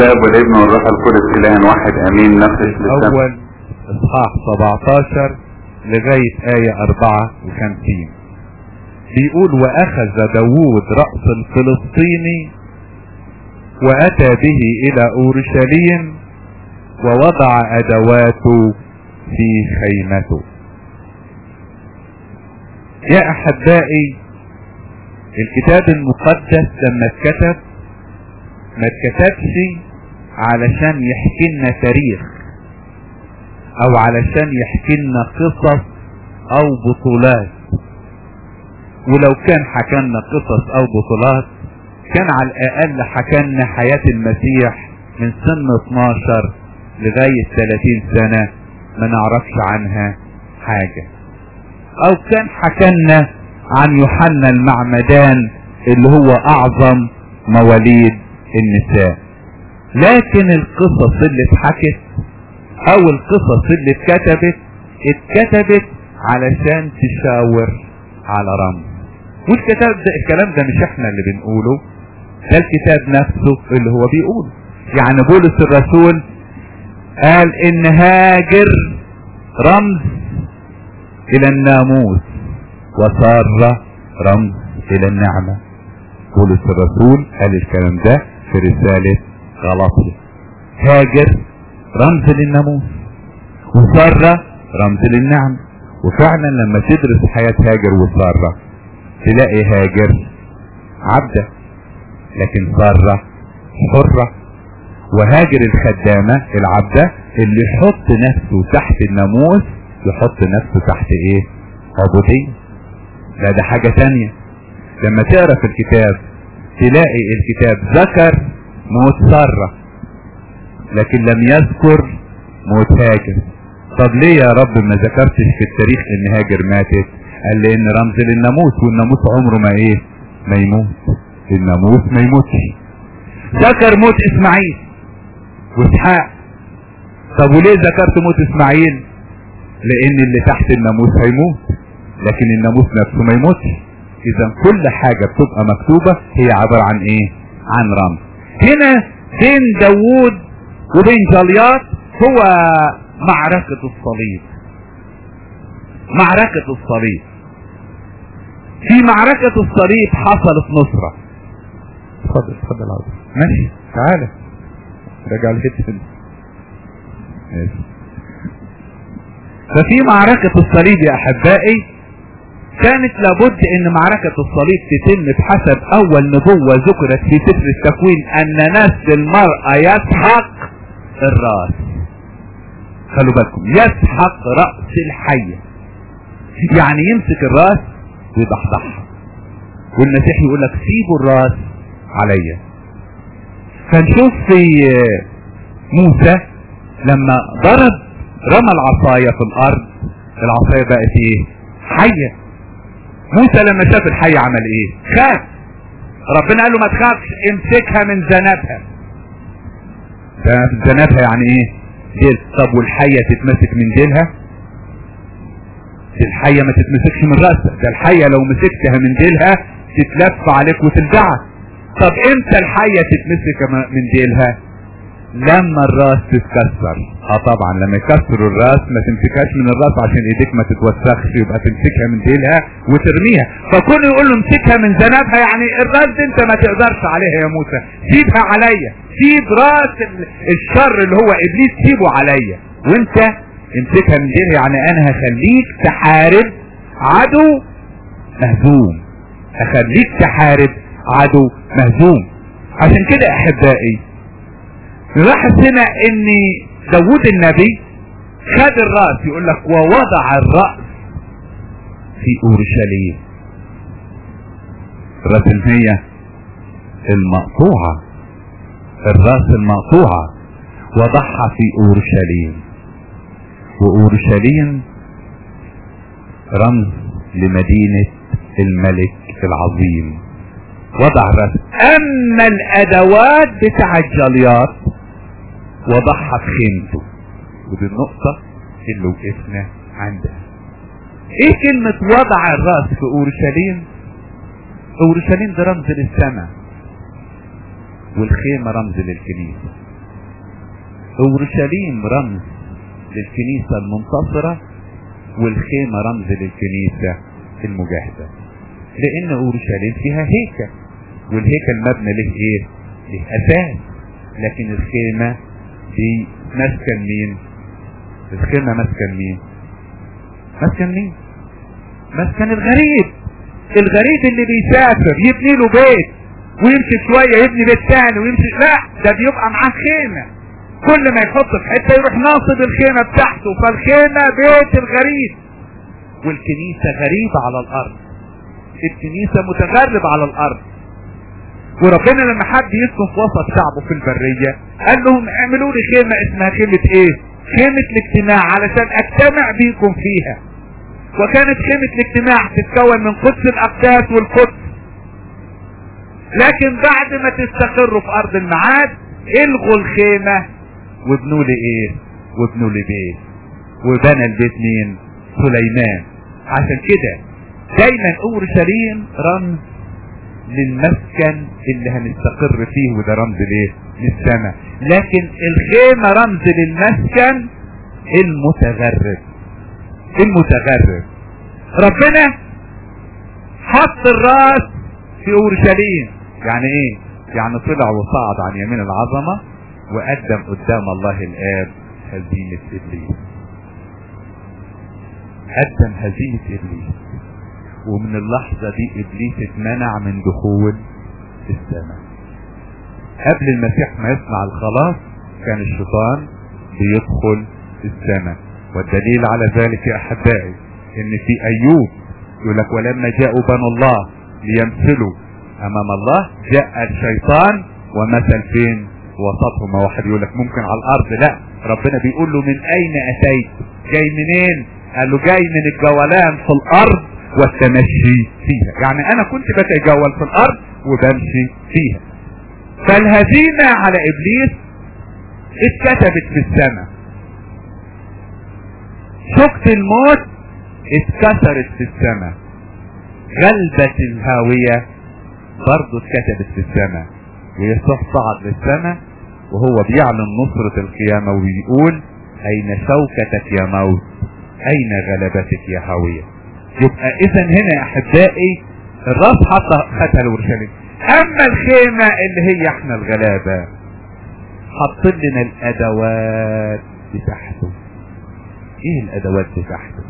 الاب والابن والروح القدس اله واحد امين نفس للسبت اول اصحاح 17 لغاية آية 54 بيقول واخذ داوود رأس الفلسطيني واتى به الى اورشليم ووضع ادواته في خيمته يا احبائي الكتاب المقدس لما اتكتب ما اتكتبش علشان يحكي لنا تاريخ او علشان يحكي لنا قصص او بطولات ولو كان حكى لنا قصص او بطولات كان على الاقل حكى لنا حياة المسيح من سن 12 لغاية 30 سنة ما نعرفش عنها حاجة او كان حكى لنا عن يوحنا المعمدان اللي هو اعظم مواليد النساء لكن القصص اللي اتحكت او القصص اللي اتكتبت اتكتبت علشان تشاور على رمز والكتاب ده الكلام ده مش احنا اللي بنقوله ده الكتاب نفسه اللي هو بيقوله يعني بولس الرسول قال ان هاجر رمز الى الناموس وصار رمز الى النعمة بولس الرسول قال الكلام ده في رسالة غلطية هاجر رمز للناموس وصار رمز للنعمة وفعلا لما تدرس حياة هاجر وسارة تلاقي هاجر عبدة لكن سارة حرة وهاجر الخدامة العبدة اللي يحط نفسه تحت الناموس يحط نفسه تحت ايه عبودية لا ده حاجة تانية لما تقرا في الكتاب تلاقي الكتاب ذكر موت سارة لكن لم يذكر موت هاجر طب ليه يا رب ما ذكرتش في التاريخ ان هاجر ماتت قال لي ان رمز للناموس والناموس عمره ما ايه ما يموت الناموس ما يموتش ذكر موت اسماعيل واسحاق طب وليه ذكرت موت اسماعيل لان اللي تحت الناموس هيموت لكن الناموس نفسه ما يموتش اذا كل حاجة بتبقى مكتوبة هي عبارة عن ايه عن رمز هنا بين داوود وبين جليات هو معركة الصليب معركة الصليب في معركة الصليب حصلت نصرة اتفضل اتفضل عاوز ماشي تعالى رجع الهيدفون ماشي ففي معركة الصليب يا احبائي كانت لابد ان معركة الصليب تتم بحسب اول نبوة ذكرت في سفر التكوين ان نسل المرأة يسحق الراس خلوا بالكم يسحق رأس الحية يعني يمسك الراس ويضحضحها والمسيح يقول لك سيبوا الراس عليا فنشوف في موسى لما ضرب رمى العصاية في الارض العصاية بقت ايه حية موسى لما شاف الحية عمل ايه خاف ربنا قال له ما تخافش امسكها من ذنبها ذنبها يعني ايه ديل طب والحية تتمسك من ديلها الحية ما تتمسكش من رأسها ده الحية لو مسكتها من ديلها تتلف عليك وتلدعك طب امتى الحية تتمسك من ديلها لما الراس تتكسر اه طبعا لما يكسروا الراس ما تمسكهاش من الراس عشان ايديك ما تتوسخش يبقى تمسكها من ديلها وترميها فكل يقول له امسكها من ذنبها يعني الراس دي انت ما تقدرش عليها يا موسى سيبها عليا سيب راس الشر اللي هو ابليس سيبه عليا وانت امسكها من ديلها يعني انا هخليك تحارب عدو مهزوم هخليك تحارب عدو مهزوم عشان كده احبائي نلاحظ هنا ان داوود النبي خد الرأس يقول لك ووضع الرأس في اورشليم الرأس اللي هي المقطوعة الرأس المقطوعة وضعها في اورشليم واورشليم رمز لمدينة الملك العظيم وضع الرأس اما الادوات بتاع الجليات وضعها في خيمته ودي النقطة اللي وقفنا عندها ايه كلمة وضع الرأس في اورشليم اورشليم ده رمز للسماء والخيمة رمز للكنيسة اورشليم رمز للكنيسة المنتصرة والخيمة رمز للكنيسة المجاهدة لان اورشليم فيها هيكل والهيكل مبنى له ايه له اساس لكن الخيمة دي مسكن مين الخيمة مسكن مين مسكن مين مسكن الغريب الغريب اللي بيسافر يبني له بيت ويمشي شوية يبني بيت تاني ويمشي لا ده بيبقى معاه خيمة كل ما يحط في حتة يروح ناصب الخيمة بتاعته فالخيمة بيت الغريب والكنيسة غريبة على الارض الكنيسة متغرب على الارض وربنا لما حب يسكن في وسط شعبه في البرية قال لهم اعملوا لي خيمة اسمها خيمة ايه خيمة الاجتماع علشان اجتمع بيكم فيها وكانت خيمة الاجتماع تتكون من قدس الاقداس والقدس لكن بعد ما تستقروا في ارض المعاد الغوا الخيمة وابنوا لي ايه وابنوا لي بيت وبنى البيت مين سليمان عشان كده دايما اورشليم رمز للمسكن اللي هنستقر فيه وده رمز ليه للسماء لكن الخيمة رمز للمسكن المتغرب المتغرب ربنا حط الراس في اورشليم يعني ايه يعني طلع وصعد عن يمين العظمة وقدم قدام الله الاب هزيمة ابليس قدم هزيمة ابليس ومن اللحظة دي ابليس اتمنع من دخول السماء قبل المسيح ما يصنع الخلاص كان الشيطان بيدخل السماء والدليل على ذلك يا احبائي ان في ايوب يقول لك ولما جاءوا بنو الله ليمثلوا امام الله جاء الشيطان ومثل فين وسطهم واحد يقول لك ممكن على الارض لا ربنا بيقول له من اين اتيت جاي منين قال له جاي من الجولان في الارض والتمشي فيها يعني انا كنت بتجول في الارض وبمشي فيها فالهزيمة على ابليس اتكتبت في السماء شقة الموت اتكسرت في السماء غلبة الهاوية برضه اتكتبت في السماء ويسوع صعد للسماء وهو بيعلن نصرة القيامة وبيقول اين شوكتك يا موت اين غلبتك يا هاوية يبقى اذا هنا يا احبائي الراس حط خدها الاورشليم اما الخيمة اللي هي احنا الغلابة حط لنا الادوات بتاعته ايه الادوات بتاعته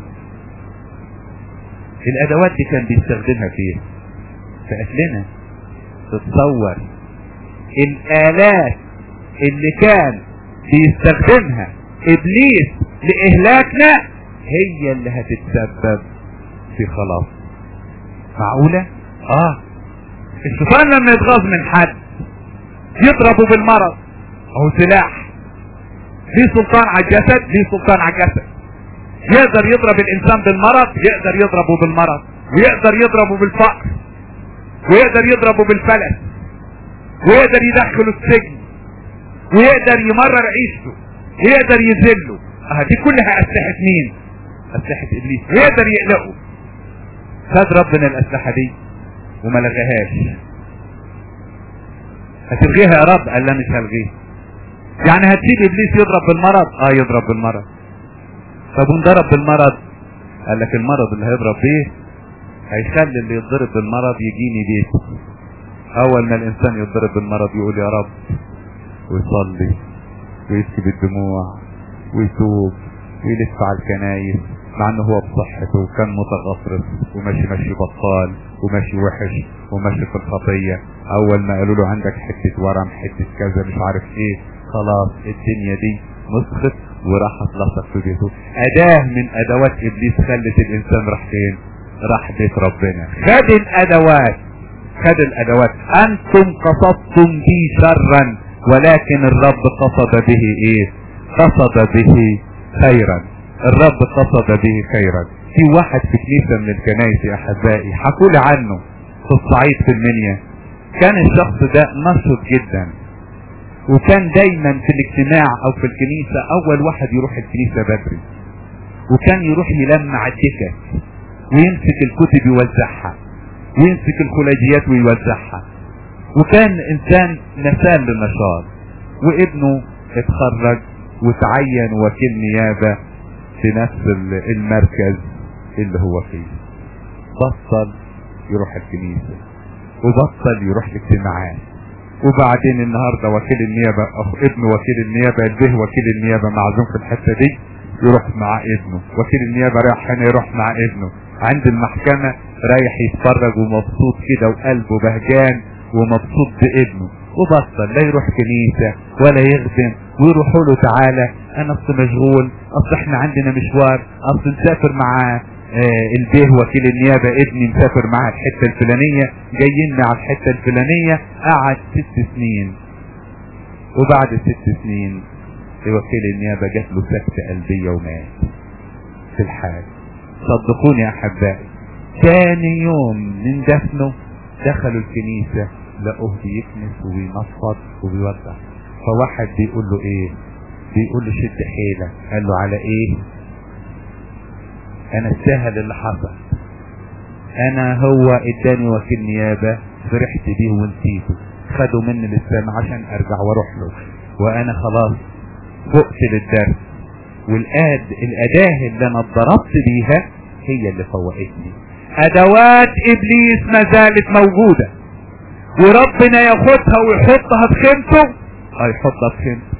الادوات دي كان بيستخدمها فين في اكلنا تتصور الالات اللي كان بيستخدمها ابليس لاهلاكنا هي اللي هتتسبب في خلاص معقولة اه الشيطان لما يتغاظ من حد يضربه بالمرض او سلاح ليه سلطان على الجسد ليه سلطان على الجسد يقدر يضرب الانسان بالمرض يقدر يضربه بالمرض ويقدر يضربه بالفقر ويقدر يضربه بالفلس ويقدر يدخله السجن ويقدر يمرر عيشته ويقدر يذله اه دي كلها اسلحة مين اسلحة ابليس ويقدر يقلقه خد ربنا الاسلحة دي وما لغاهاش هتلغيها يا رب قال لا مش هلغيها يعني هتسيب ابليس يضرب بالمرض اه يضرب بالمرض طب وانضرب بالمرض قال لك المرض اللي هيضرب بيه هيخلي اللي يتضرب بالمرض يجيني بيته اول ما الانسان يتضرب بالمرض يقول يا رب ويصلي ويبكي بالدموع ويتوب ويلف على الكنايس مع انه هو بصحته وكان متغطرس وماشي ماشي بطال وماشي وحش وماشي في الخطية اول ما قالوا له عندك حتة ورم حتة كذا مش عارف ايه خلاص الدنيا دي مسخت وراحت لصق في بيته اداة من ادوات ابليس خلت الانسان راح فين راح بيت ربنا خد الادوات خد الادوات انتم قصدتم بي شرا ولكن الرب قصد به ايه قصد به خيرا الرب قصد به خيرا في واحد في كنيسة من الكنائس يا احبائي حكوا لي عنه في الصعيد في المنيا كان الشخص ده نشط جدا وكان دايما في الاجتماع او في الكنيسة اول واحد يروح الكنيسة بدري وكان يروح يلمع الدكك ويمسك الكتب يوزعها ويمسك الخلاجيات ويوزعها وكان انسان نسال للنشاط وابنه اتخرج وتعين وكيل نيابة في نفس ال- المركز اللي هو فيه بطل يروح الكنيسة وبطل يروح الاجتماعات وبعدين النهاردة وكيل النيابة أخ ابن وكيل النيابة به وكيل النيابة معزوم في الحتة دي يروح مع ابنه وكيل النيابة رايح هنا يروح مع ابنه عند المحكمة رايح يتفرج ومبسوط كده وقلبه بهجان ومبسوط بابنه وبطل لا يروح كنيسة ولا يخدم ويروحوا له تعالى انا اصل مشغول اصل احنا عندنا مشوار اصل نسافر مع آه البيه وكيل النيابة ابني مسافر معاه الحتة الفلانية جايين على الحتة الفلانية قعد ست سنين وبعد ست سنين وكيل النيابة جات له سكتة قلبية ومات في الحال صدقوني يا احبائي تاني يوم من دفنه دخلوا الكنيسة لقوه بيكنس وبينفض وبيوزع فواحد بيقول له ايه بيقول له شد حيلك قال له على ايه انا استاهل اللي حصل انا هو اداني وكيل نيابة فرحت بيه ونسيته خدوا مني للسما عشان ارجع واروح له وانا خلاص فقت للدرس والآد الأداة اللي أنا اتضربت بيها هي اللي فوقتني أدوات إبليس ما زالت موجودة وربنا ياخدها ويحطها في خيمته اه يحطها في خيمته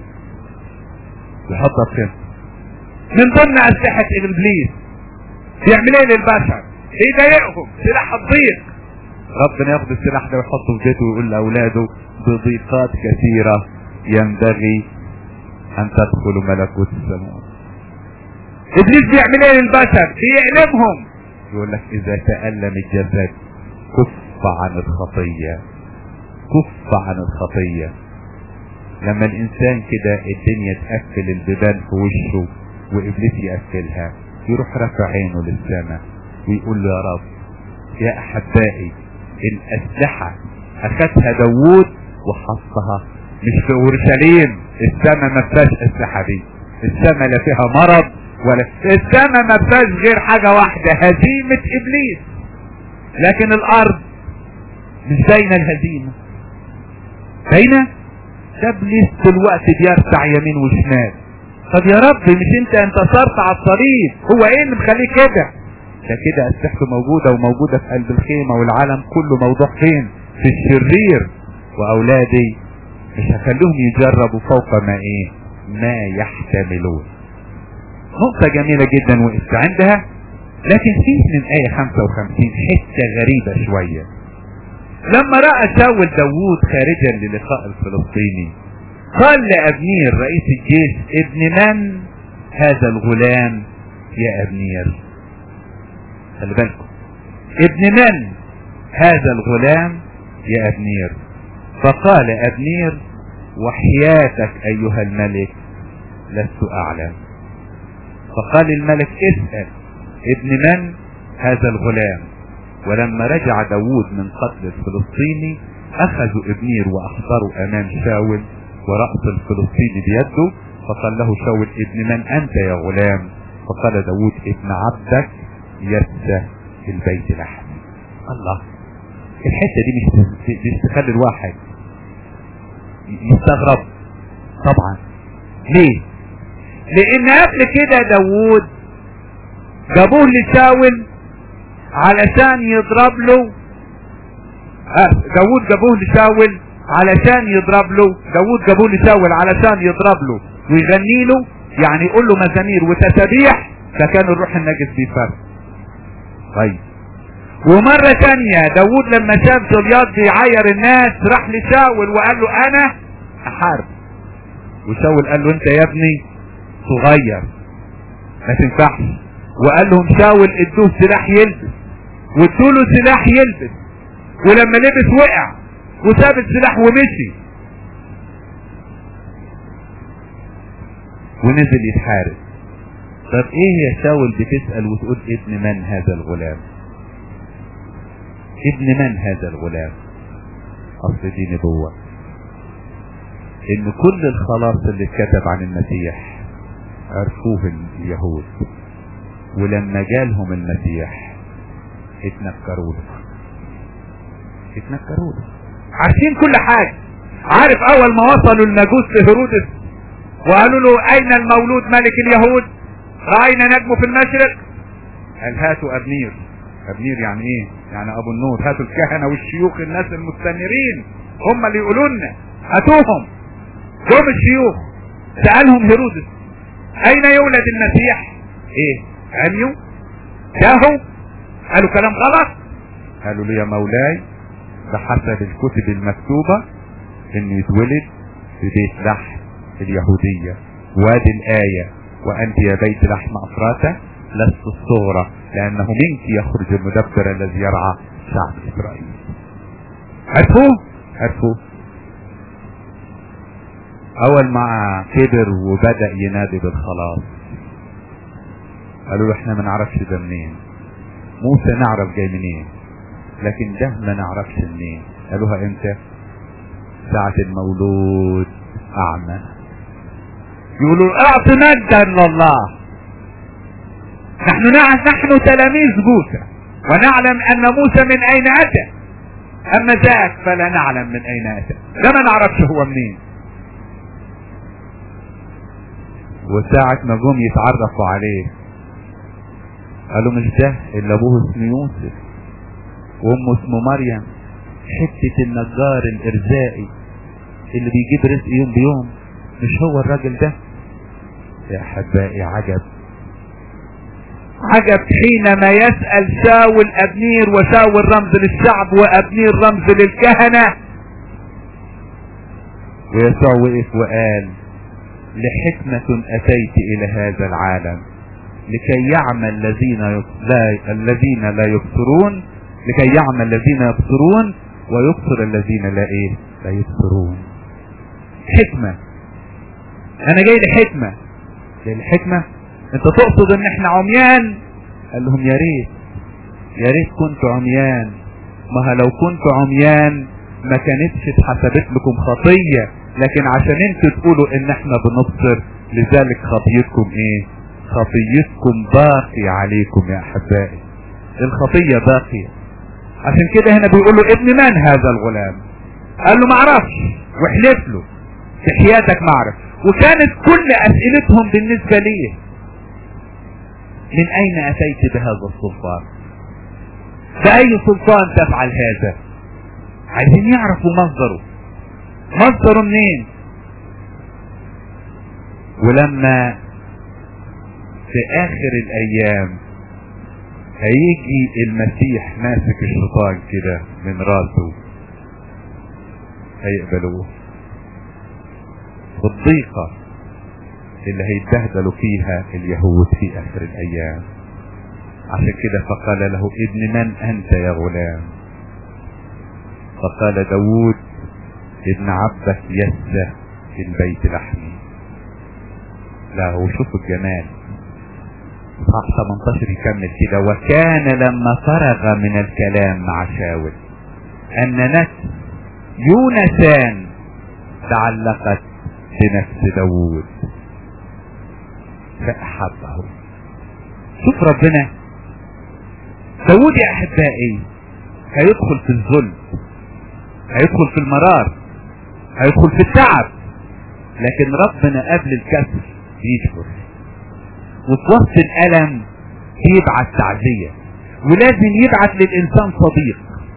يحطها في خيمته من ضمن أسلحة إبليس بيعمل ايه للبشر يضايقهم سلاح الضيق ربنا ياخد السلاح ده ويحطه في بيته ويقول لأولاده بضيقات كثيرة ينبغي أن تدخلوا ملكوت السماوات ابليس بيعمل ايه للبشر بيعلمهم يقول لك اذا تألم الجسد كف عن الخطية كف عن الخطية لما الانسان كده الدنيا تقفل البيبان في وشه وابليس يقفلها يروح رافع عينه للسماء ويقول له يا رب يا احبائي الاسلحة اخذها داوود وحطها مش في اورشليم السماء ما فيهاش اسلحة دي السماء لا فيها مرض ولا السماء ما فيهاش غير حاجة واحدة هزيمة ابليس لكن الارض مش باينة الهزيمة باينة ده ابليس دلوقتي بيرتع يمين وشمال طب يا رب مش انت انتصرت على الصليب هو ايه اللي مخليك كده ده كده اسلحته موجودة وموجودة في قلب الخيمة والعالم كله موضوع فين في الشرير واولادي مش هخليهم يجربوا فوق ما ايه ما يحتملون نقطة جميلة جدا وقفت عندها لكن فيه من آية 55 حتة غريبة شوية لما رأى شاول داوود خارجا للقاء الفلسطيني قال لأبنير رئيس الجيش ابن من هذا الغلام يا أبنير خلي بالكم ابن من هذا الغلام يا أبنير فقال أبنير وحياتك أيها الملك لست أعلم فقال الملك اسأل ابن من هذا الغلام ولما رجع داود من قتل الفلسطيني أخذوا ابنير وأحضروا أمام شاول ورأس الفلسطيني بيده فقال له شاول ابن من أنت يا غلام فقال داود ابن عبدك يسى البيت لحم الله الحتة دي مش مش تخلي الواحد يستغرب طبعا ليه لان قبل كده داوود جابوه لشاول علشان يضرب له آه داوود جابوه لشاول علشان يضرب له داوود جابوه لشاول علشان يضرب له ويغني له يعني يقول له مزامير وتسابيح فكان الروح النجس بيفرق طيب ومرة تانية داوود لما شاف جولياط بيعاير الناس راح لشاول وقال له انا احارب وشاول قال له انت يا ابني صغير ما تنفعش وقال لهم شاول ادوه سلاح يلبس وادوا له سلاح يلبس ولما لبس وقع وساب السلاح ومشي ونزل يتحارب طب ايه يا شاول بتسأل وتقول ابن من هذا الغلام ابن من هذا الغلام اصل دي نبوة ان كل الخلاص اللي اتكتب عن المسيح عرفوه اليهود ولما جالهم المسيح اتنكروا له اتنكروا له عارفين كل حاجة عارف اول ما وصلوا المجوس لهيرودس وقالوا له اين المولود ملك اليهود راينا نجمه في المشرق قال هاتوا ابنير ابنير يعني ايه يعني ابو النور هاتوا الكهنه والشيوخ الناس المستنيرين هم اللي يقولوا لنا هاتوهم جم الشيوخ سالهم هيرودس اين يولد المسيح ايه عميوا جاهوا قالوا كلام غلط قالوا له يا مولاي بحسب الكتب المكتوبة انه يتولد في بيت لحم اليهودية وادي الآية وأنت يا بيت لحم أفراته لست الصغرى لأنه منك يخرج المدبر الذي يرعى شعب إسرائيل عرفوه عرفوه أول ما كبر وبدأ ينادي بالخلاص قالوا له احنا ما نعرفش ده منين موسى نعرف جاي منين لكن ده ما نعرفش منين قالوها امتى ساعة المولود اعمى يقولوا اعط مجدا لله نحن نعلم نحن تلاميذ موسى ونعلم ان موسى من اين اتى اما ذاك فلا نعلم من اين اتى ده ما نعرفش هو منين وساعة ما جم يتعرفوا عليه قالوا مش ده اللي ابوه اسمه يوسف وامه اسمه مريم حتة النجار الارزائي اللي بيجيب رزق يوم بيوم مش هو الراجل ده يا احبائي عجب عجب حينما يسأل شاول ابنير وشاول رمز للشعب وابنير رمز للكهنة ويسوع وقف وقال لحكمة اتيت الى هذا العالم لكي يعمل الذين لا الذين لا يبصرون لكي يعمل الذين يبصرون ويبصر الذين لا ايه لا يبصرون حكمة انا جاي لحكمة جاي لحكمة انت تقصد ان احنا عميان قال لهم يا ريت يا ريت كنت عميان ما لو كنت عميان ما كانتش اتحسبت لكم خطية لكن عشان انتوا تقولوا ان احنا بنبصر لذلك خطيتكم ايه خطيتكم باقي عليكم يا احبائي الخطية باقية عشان كده هنا بيقول له ابن من هذا الغلام قال له معرفش وحلف له في حياتك معرف وكانت كل اسئلتهم بالنسبة ليه من اين اتيت بهذا السلطان بأي سلطان تفعل هذا عايزين يعرفوا مصدره مصدره منين ولما في اخر الايام هيجي المسيح ماسك الشيطان كده من راسه هيقبلوه الضيقة اللي هيتبهدلوا فيها اليهود في اخر الايام عشان كده فقال له ابن من انت يا غلام فقال داود ابن عبدك يسه في البيت لحمي لا هو شوف الجمال صح 18 يكمل كده وكان لما فرغ من الكلام مع شاول ان نفس يونسان تعلقت بنفس داوود فاحبه شوف ربنا داوود يا احبائي هيدخل في الذل هيدخل في المرار هيدخل في التعب لكن ربنا قبل الكسر بيجبر وفي وسط الألم بيبعت تعزية ولازم يبعت للإنسان صديق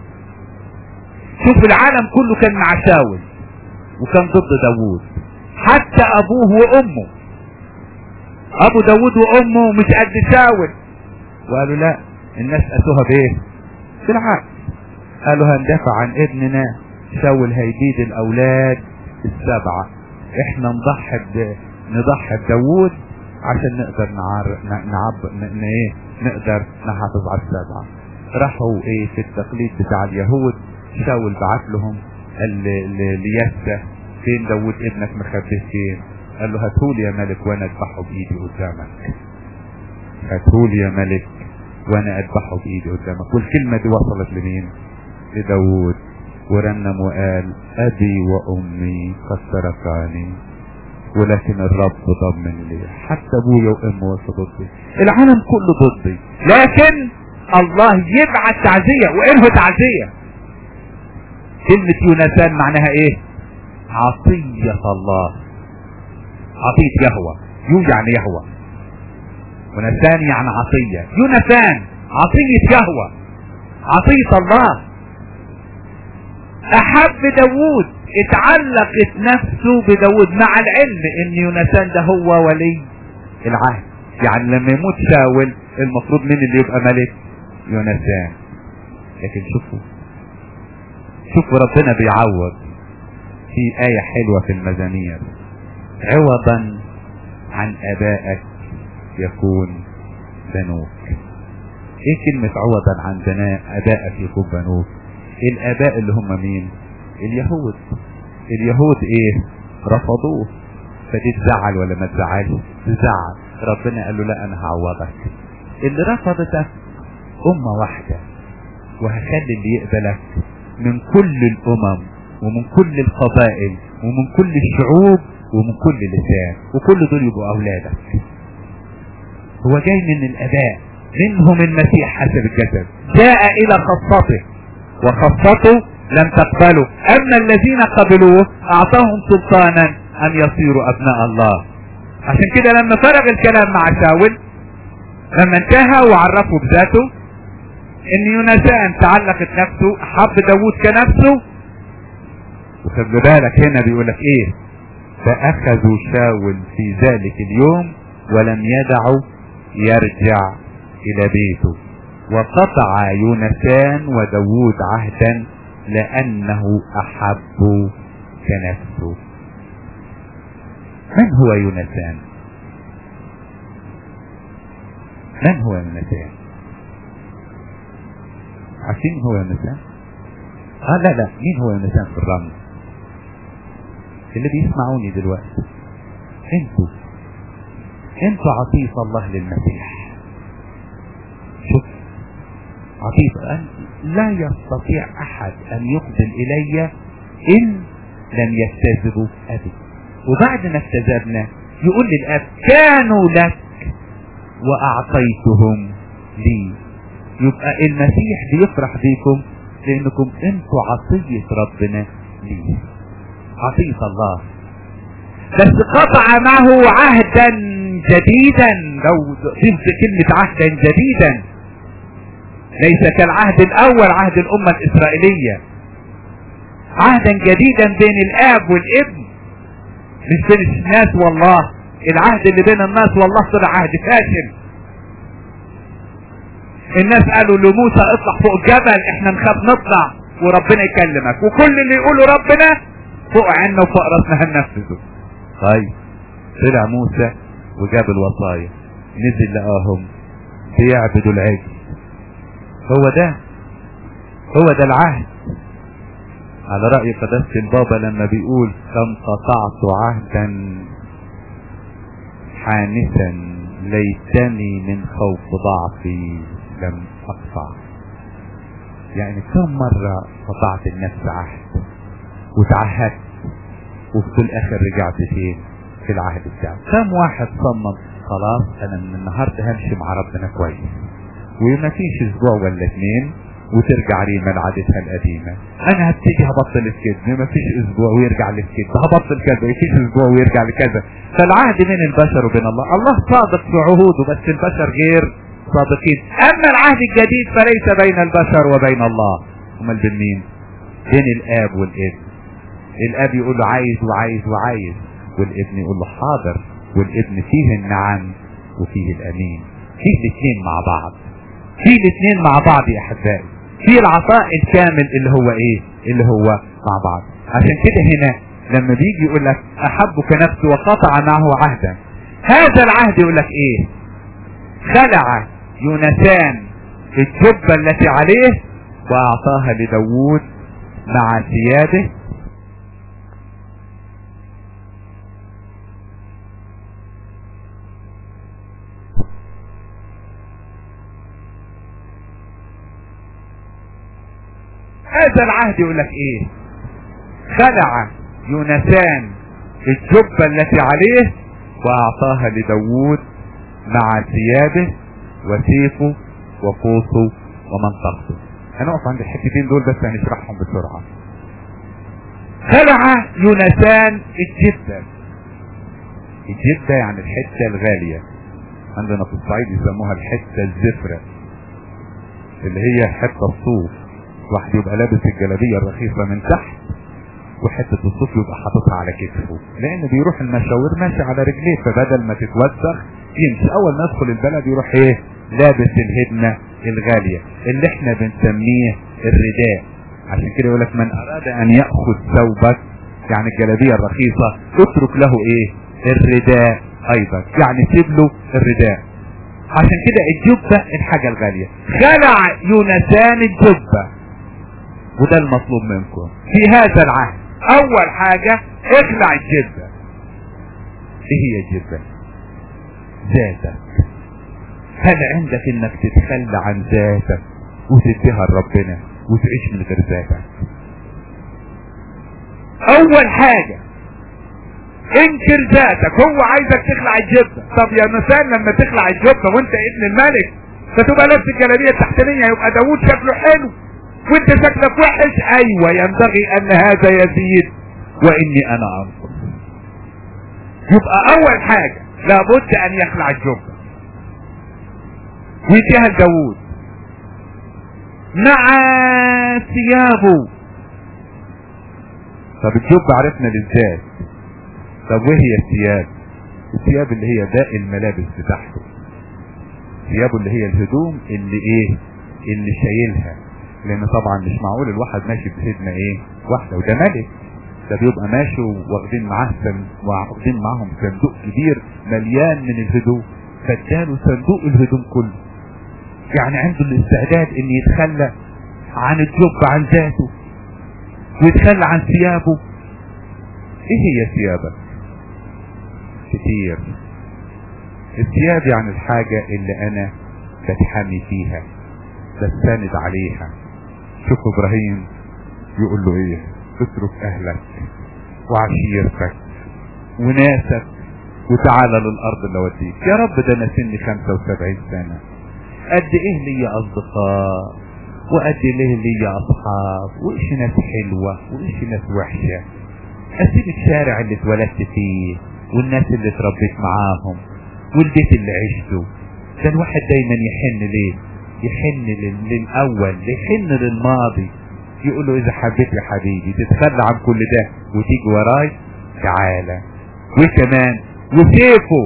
شوف العالم كله كان مع شاول وكان ضد داوود حتى أبوه وأمه أبو داوود وأمه مش قد شاول وقالوا لا الناس قاسوها بإيه؟ بالعكس قالوا هندافع عن ابننا شاول هيبيد الأولاد السبعة احنا نضحي ب... نضحي بداوود عشان نقدر نعر نعب ن... ايه نقدر نحافظ على السبعة راحوا ايه في التقليد بتاع اليهود شاول بعت لهم قال ليسة فين داوود ابنك مخبيه فين قال له هاتهولي يا ملك وانا اذبحه بايدي قدامك هاتهولي يا ملك وانا اذبحه بايدي قدامك والكلمة دي وصلت لمين لداوود ورنم وقال ابي وامي قد تركاني ولكن الرب ضمن لي حتى ابويا وامي وقفوا ضدي العالم كله ضدي لكن الله يبعت تعزية وانه تعزية كلمة يونسان معناها ايه عطية الله عطية يهوى يو يعني يهوى ونسان يعني عطية يونسان عطية يهوى عطية الله احب داوود اتعلقت نفسه بداوود مع العلم ان يونسان ده هو ولي العهد يعني لما يموت شاول المفروض مين اللي يبقى ملك يونسان لكن شوفوا شوفوا ربنا بيعوض في آية حلوة في المزامير عوضا عن آبائك يكون بنوك ايه كلمة عوضا عن بناء آبائك يكون بنوك الآباء اللي هم مين اليهود اليهود ايه رفضوه فدي تزعل ولا ما تزعلش تزعل ربنا قال له لا انا هعوضك اللي رفضتك امة واحدة وهخلي اللي يقبلك من كل الامم ومن كل القبائل ومن كل الشعوب ومن كل لسان وكل دول يبقوا اولادك هو جاي من الاباء منهم المسيح حسب الجسد جاء الى خاصته وخاصته لم تقبله اما الذين قبلوه اعطاهم سلطانا ان يصيروا ابناء الله عشان كده لما فرغ الكلام مع شاول لما انتهى وعرفه بذاته ان يونسان تعلقت نفسه حب داوود كنفسه وخد بالك هنا بيقول لك ايه فاخذوا شاول في ذلك اليوم ولم يدعوا يرجع الى بيته وقطع يونسان وداوود عهدا لانه احب كنفسه من هو يونسان من هو يونسان عارفين هو يونسان اه لا لا مين هو يونسان في الرمز اللي بيسمعوني دلوقتي انتوا انتوا عطية الله للمسيح شوف عطية أن لا يستطيع احد ان يقبل الي ان لم يجتذبوا ابي وبعد ما اجتذبنا يقول للاب كانوا لك واعطيتهم لي يبقى المسيح بيفرح بيكم لانكم انتوا عطية ربنا لي عطية الله بس قطع معه عهدا جديدا لو ضفت كلمة عهدا جديدا ليس كالعهد الاول عهد الامة الاسرائيلية عهدا جديدا بين الاب والابن مش بين الناس والله العهد اللي بين الناس والله طلع عهد فاشل الناس قالوا لموسى اطلع فوق الجبل احنا نخاف نطلع وربنا يكلمك وكل اللي يقوله ربنا فوق عنا وفوق راسنا هننفذه طيب طلع موسى وجاب الوصايا نزل لقاهم بيعبدوا العجل هو ده هو ده العهد على رأي قداسة البابا لما بيقول كم قطعت عهدا حانسا ليتني من خوف ضعفي لم اقطع يعني كم مرة قطعت النفس عهد وتعهدت وفي الاخر رجعت فين في العهد بتاعه كم واحد صمم خلاص انا من النهاردة همشي مع ربنا كويس وما فيش اسبوع ولا اتنين وترجع ريما لعادتها القديمة انا هبتدي هبطل الكذب ما فيش اسبوع ويرجع للكذب هبطل كذا فيش اسبوع ويرجع لكذا فالعهد بين البشر وبين الله الله صادق في عهوده بس البشر غير صادقين اما العهد الجديد فليس بين البشر وبين الله امال بين مين بين الاب والابن الاب يقول له عايز وعايز وعايز والابن يقول له حاضر والابن فيه النعم وفيه الامين فيه الاثنين مع بعض فيه الاثنين مع بعض يا احبائي في العطاء الكامل اللي هو ايه اللي هو مع بعض عشان كده هنا لما بيجي يقول لك احبك نفسي وقطع معه عهدا هذا العهد يقول لك ايه خلع يونسان الجبة التي عليه واعطاها لداوود مع ثيابه هذا العهد يقول لك ايه خلع يونسان الجبة التي عليه واعطاها لداوود مع ثيابه وسيفه وقوسه ومنطقته هنقف عند الحتتين دول بس هنشرحهم بسرعة خلع يونسان الجبة الجبة يعني الحتة الغالية عندنا في الصعيد يسموها الحتة الزفرة اللي هي حتة الصوف واحد يبقى لابس الجلابية الرخيصة من تحت وحتة الصوف يبقى حاططها على كتفه لان بيروح المشاوير ماشي على رجليه فبدل ما تتوسخ يمشي اول ما يدخل البلد يروح ايه لابس الهدمة الغالية اللي احنا بنسميه الرداء عشان كده يقول لك من اراد ان ياخذ ثوبك يعني الجلابية الرخيصة اترك له ايه الرداء ايضا يعني سيب له الرداء عشان كده الجبة الحاجة الغالية خلع يونسان الجبة وده المطلوب منكم في هذا العهد اول حاجة اخلع الجبة ايه هي الجبة ذاتك هل عندك انك تتخلى عن ذاتك وتديها لربنا وتعيش من غير ذاتك اول حاجة انكر ذاتك هو عايزك تخلع الجبة طب يا مثال لما تخلع الجبة وانت ابن الملك فتبقى لابس الجلابية التحتانية يبقى داوود شكله حلو وانت شكلك وحش ايوه ينبغي ان هذا يزيد واني انا انقص يبقى اول حاجة لابد ان يخلع الجبة ويديها لداوود مع ثيابه طب الجبة عرفنا بالذات طب وهي الثياب الثياب اللي هي باقي الملابس بتاعته ثيابه اللي هي الهدوم اللي ايه اللي شايلها لان طبعا مش معقول الواحد ماشي بهدمة ايه واحدة وده ملك ده بيبقى ماشي واخدين معاه سن... واخدين معاهم صندوق كبير مليان من الهدوم فاداله صندوق الهدوم كله يعني عنده الاستعداد ان يتخلى عن الجب عن ذاته ويتخلى عن ثيابه ايه هي ثيابك كتير الثياب يعني الحاجة اللي انا بتحمي فيها بستند عليها شوف ابراهيم يقول له ايه اترك اهلك وعشيرتك وناسك وتعالى للارض اللي اوديك يا رب ده انا سني 75 سنة قد ايه ليا اصدقاء وقد ايه ليا اصحاب وايش ناس حلوة وايش ناس وحشة اسيب الشارع اللي اتولدت فيه والناس اللي اتربيت معاهم والبيت اللي عشته ده الواحد دايما يحن ليه يحن لل- للاول يحن للماضي يقول له اذا حبيت يا حبيبي تتخلى عن كل ده وتيجي وراي تعالى وكمان وسيفه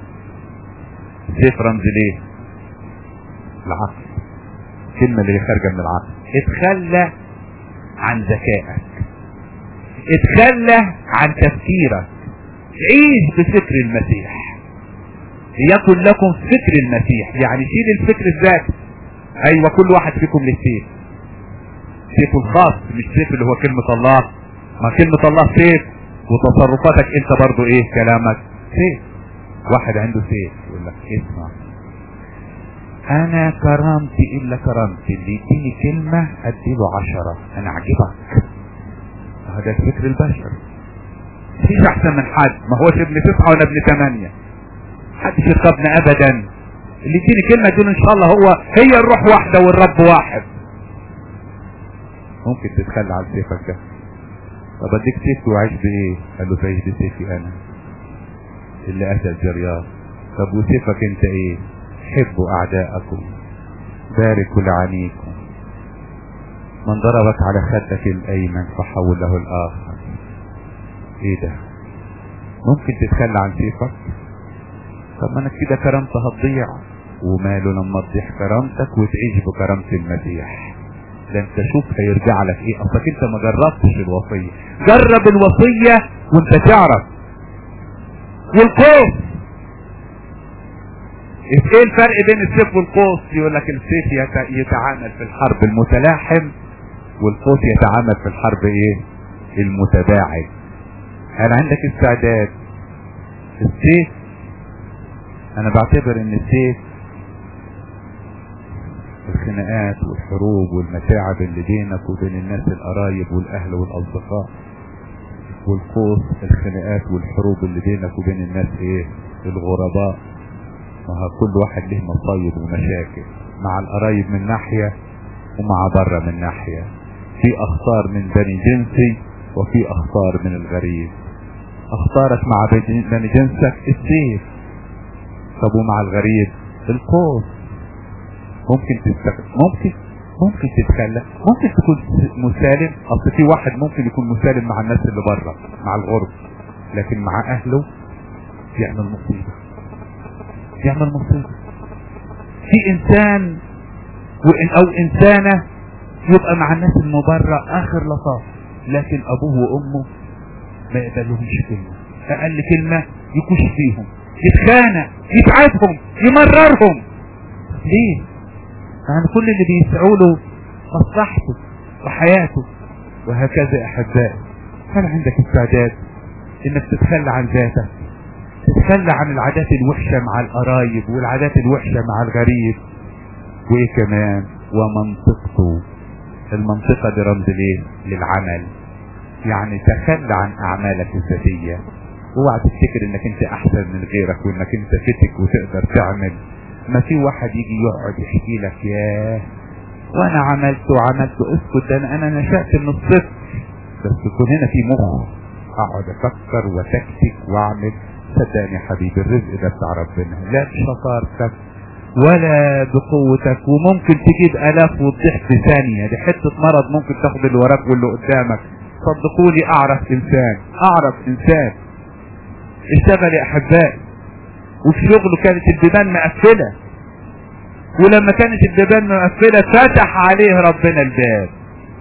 سيف رمز ليه العقل الكلمة اللي خارجة من العقل اتخلى عن ذكائك اتخلى عن تفكيرك عيش بفكر المسيح ليكن لكم فكر المسيح يعني شيل الفكر الذاتي ايوه كل واحد فيكم له سيف سيفه الخاص مش سيف اللي هو كلمة الله ما كلمة الله سيف وتصرفاتك انت برضو ايه كلامك سيف واحد عنده سيف يقول لك اسمع انا كرامتي الا كرامتي اللي يديني كلمة اديله عشرة انا عجبك هذا فكر البشر مفيش احسن من حد ما هوش ابن تسعة وانا ابن ثمانية محدش يرقبنا ابدا اللي يديني كلمة دول ان شاء الله هو هي الروح واحدة والرب واحد ممكن تتخلى عن سيفك ده طب اديك سيف وعيش بايه قال له تعيش بسيفي انا اللي اتى الجريان طب وسيفك انت ايه حبوا اعداءكم باركوا لعنيكم من ضربك على خدك الايمن فحول له الاخر ايه ده ممكن تتخلى عن سيفك طب ما انا كده كرامتي هتضيع وماله لما تضيع كرامتك وتعيش بكرامة المسيح ده انت شوف هيرجع لك ايه اصلك انت ما جربتش الوصية جرب الوصية وانت تعرف والقوس ايه الفرق بين السيف والقوس يقول لك السيف يت- يتعامل في الحرب المتلاحم والقوس يتعامل في الحرب ايه المتباعد هل عندك استعداد السيف انا بعتبر ان السيف الخناقات والحروب والمتاعب اللي بينك وبين الناس القرايب والاهل والاصدقاء والقوس الخناقات والحروب اللي بينك وبين الناس ايه الغرباء وها كل واحد له مصايب ومشاكل مع القرايب من ناحية ومع بره من ناحية في اخطار من بني جنسي وفي اخطار من الغريب اختارك مع بني جنسك السيف طب ومع الغريب القوس ممكن تستخدم ممكن ممكن تتخلى ممكن تكون مسالم اصل في واحد ممكن يكون مسالم مع الناس اللي بره مع الغرب لكن مع اهله يعمل مصيبه يعمل مصيبه في انسان وإن او انسانه يبقى مع الناس المبرة اخر لطاف لكن ابوه وامه ما يقبلهمش كلمة اقل كلمة يكش فيهم يتخانق يتعبهم يمررهم ليه يعني كل اللي بيسعوا له مصلحته وحياته وهكذا احبائي هل عندك استعداد انك تتخلى عن ذاتك تتخلى عن العادات الوحشة مع القرايب والعادات الوحشة مع الغريب وايه كمان ومنطقته المنطقة دي رمز ليه للعمل يعني تخلى عن اعمالك الذاتية اوعى تفتكر انك انت احسن من غيرك وانك انت فتك وتقدر تعمل ما في واحد يجي يقعد يحكي لك ياه وانا عملت وعملت اسكت ده انا انا نشأت من الصفر بس يكون هنا في مخ اقعد افكر وتكتك واعمل صدقني يا حبيبي الرزق ده بتاع ربنا لا بشطارتك ولا بقوتك وممكن تجيب الاف وتضيع في ثانية دي حتة مرض ممكن تاخد اللي وراك واللي قدامك صدقوني اعرف انسان اعرف انسان اشتغل يا احبائي وفي شغله كانت البيبان مقفلة ولما كانت البيبان مقفلة فتح عليه ربنا الباب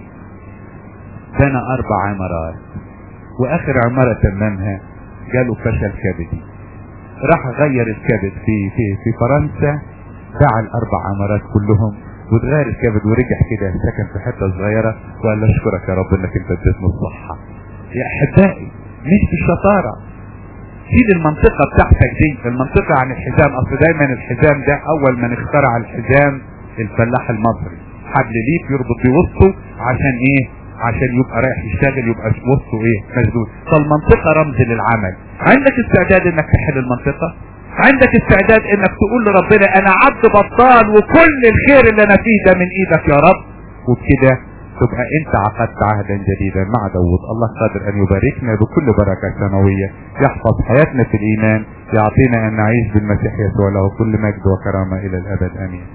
بنى اربع عمارات واخر عمارة تممها جاله فشل كبدي راح غير الكبد في في في فرنسا باع الاربع عمارات كلهم واتغير الكبد ورجع كده سكن في حته صغيره وقال له اشكرك يا رب انك انت اديتني الصحه يا احبائي مش بالشطاره شيل المنطقه بتاعتك دي المنطقه عن الحزام اصل دايما الحزام ده اول من اخترع الحزام الفلاح المصري حبل ليف يربط بوسطه عشان ايه عشان يبقى رايح يشتغل يبقى وسطه ايه مشدود فالمنطقة رمز للعمل عندك استعداد انك تحل المنطقة عندك استعداد انك تقول لربنا انا عبد بطال وكل الخير اللي انا فيه ده من ايدك يا رب وبكده تبقى انت عقدت عهدا جديدا مع داود الله قادر ان يباركنا بكل بركة سماوية يحفظ حياتنا في الايمان يعطينا ان نعيش بالمسيح يسوع له كل مجد وكرامة الى الابد امين